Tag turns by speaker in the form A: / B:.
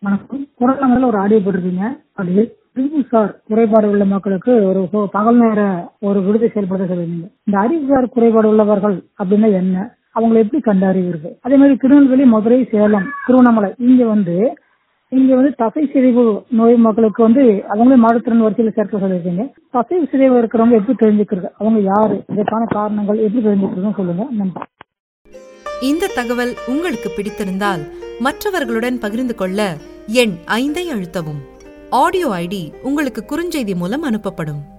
A: வணக்கம் குரல் ஒரு ஆடியோ போட்டிருக்கீங்க அது அறிவுசார் குறைபாடு உள்ள மக்களுக்கு ஒரு ஹோ- பகல் நேர ஒரு விடுதி செயல்படுத்த சொல்லுவீங்க இந்த அறிவுசார் குறைபாடு உள்ளவர்கள் அப்படின்னா என்ன அவங்களை எப்படி கண்டறிவது அதே மாதிரி திருநெல்வேலி மதுரை சேலம் திருவண்ணாமலை இங்க வந்து இங்க வந்து தசை சிதைவு நோய் மக்களுக்கு வந்து அவங்களே மாற்றுத்திறன் வரிசையில் சேர்க்க சொல்லியிருக்கீங்க தசை சிதைவு இருக்கிறவங்க எப்படி தெரிஞ்சுக்கிறது அவங்க யாரு இதற்கான காரணங்கள் எப்படி தெரிஞ்சுக்கிறதுன்னு சொல்லுங்க நன்றி
B: இந்த தகவல் உங்களுக்கு பிடித்திருந்தால் மற்றவர்களுடன் பகிர்ந்து கொள்ள எண் ஐந்தை அழுத்தவும் ஆடியோ ஐடி உங்களுக்கு குறுஞ்செய்தி மூலம் அனுப்பப்படும்